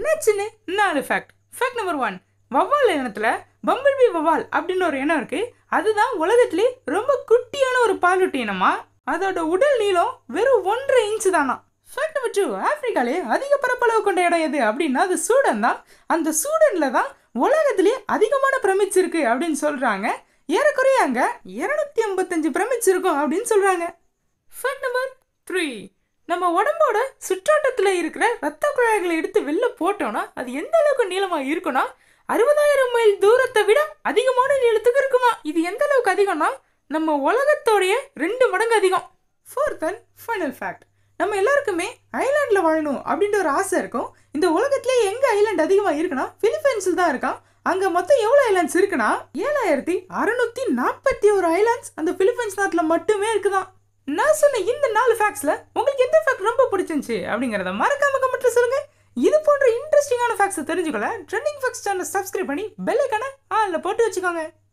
என்னாச்சுன்னு நாலு fact fact number one வவ்வால் இனத்துல பம்பிள்பி வவ்வால் அப்படின்னு ஒரு இனம் இருக்கு அதுதான் உலகத்திலே ரொம்ப குட்டியான ஒரு பாலூட்டி இனமா அதோட உடல் நீளம் வெறும் ஒன்றரை இன்ச்சு தானா ஃபேக்ட் நம்பர் டூ ஆப்பிரிக்காலே அதிக பரப்பளவு கொண்ட இடம் எது அப்படின்னா அது சூடன் தான் அந்த சூடன்ல தான் உலகத்திலே அதிகமான பிரமிட்ஸ் இருக்கு அப்படின்னு சொல்றாங்க ஏறக்குறைய அங்க இருநூத்தி ஐம்பத்தஞ்சு பிரமிட்ஸ் இருக்கும் அப்படின்னு சொல்றாங்க ஃபேக்ட் நம்பர் த்ரீ நம்ம உடம்போட சுற்றாட்டத்தில் இருக்கிற ரத்த குழாய்களை எடுத்து வெளில போட்டோம்னா அது எந்த அளவுக்கு நீளமாக இருக்கும்னா அறுபதாயிரம் மைல் தூரத்தை விட அதிகமான நீளத்துக்கு இருக்குமா இது எந்த அளவுக்கு அதிகம்னா நம்ம உலகத்தோடைய ரெண்டு மடங்கு அதிகம் ஃபோர்த் அண்ட் ஃபைனல் ஃபேக்ட் நம்ம எல்லாருக்குமே ஐலாண்டில் வாழணும் அப்படின்ற ஒரு ஆசை இருக்கும் இந்த உலகத்திலே எங்கே ஐலாண்ட் அதிகமாக இருக்குன்னா பிலிப்பைன்ஸில் தான் இருக்கான் அங்கே மொத்தம் எவ்வளோ ஐலாண்ட்ஸ் இருக்குன்னா ஏழாயிரத்தி அறுநூத்தி நாற்பத்தி ஒரு ஐலாண்ட்ஸ் அந்த பிலிப்பைன்ஸ் நாட்டில் மட்டுமே இருக்குதான் நான் சொன்ன இந்த நாலு ஃபேக்ட்ஸில் உங்களுக்கு எந்த ஃபேக்ட் ரொம்ப பிடிச்சிருந்துச்சு அப்படிங்கிறத மறக்காம கமெண்ட்ல சொல்லுங்க இது போன்ற இன்ட்ரெஸ்டிங்கான ஃபேக்ட்ஸை தெரிஞ்சுக்கொள்ள ட்ரெண்டிங் ஃபேக்ட்ஸ் சேனல் சப்ஸ்கிரைப் பண்ணி பெல் ஐக்கான ஆளில் போட்டு வச்சுக்கோங்க